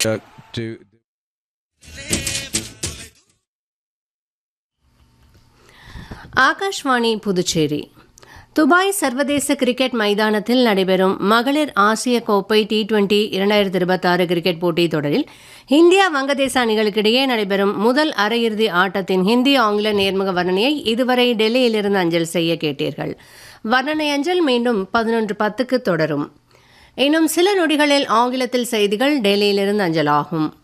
uh, do Akashvani Puducherry Dubai சர்வதேச cricket மைதானத்தில் நடைபெறும் மகளிர் ஆசிய கோப்பை டி டுவெண்டி இரண்டாயிரத்தி இருபத்தாறு கிரிக்கெட் போட்டித் தொடரில் இந்தியா வங்கதேச அணிகளுக்கிடையே நடைபெறும் முதல் அரையிறுதி ஆட்டத்தின் ஹிந்தி ஆங்கில நேர்முக வர்ணனையை இதுவரை டெல்லியிலிருந்து அஞ்சல் செய்ய கேட்டீர்கள் வர்ணனை அஞ்சல் மீண்டும் பதினொன்று பத்துக்கு தொடரும் இன்னும் சில நொடிகளில் ஆங்கிலத்தில் செய்திகள் டெல்லியிலிருந்து அஞ்சலாகும்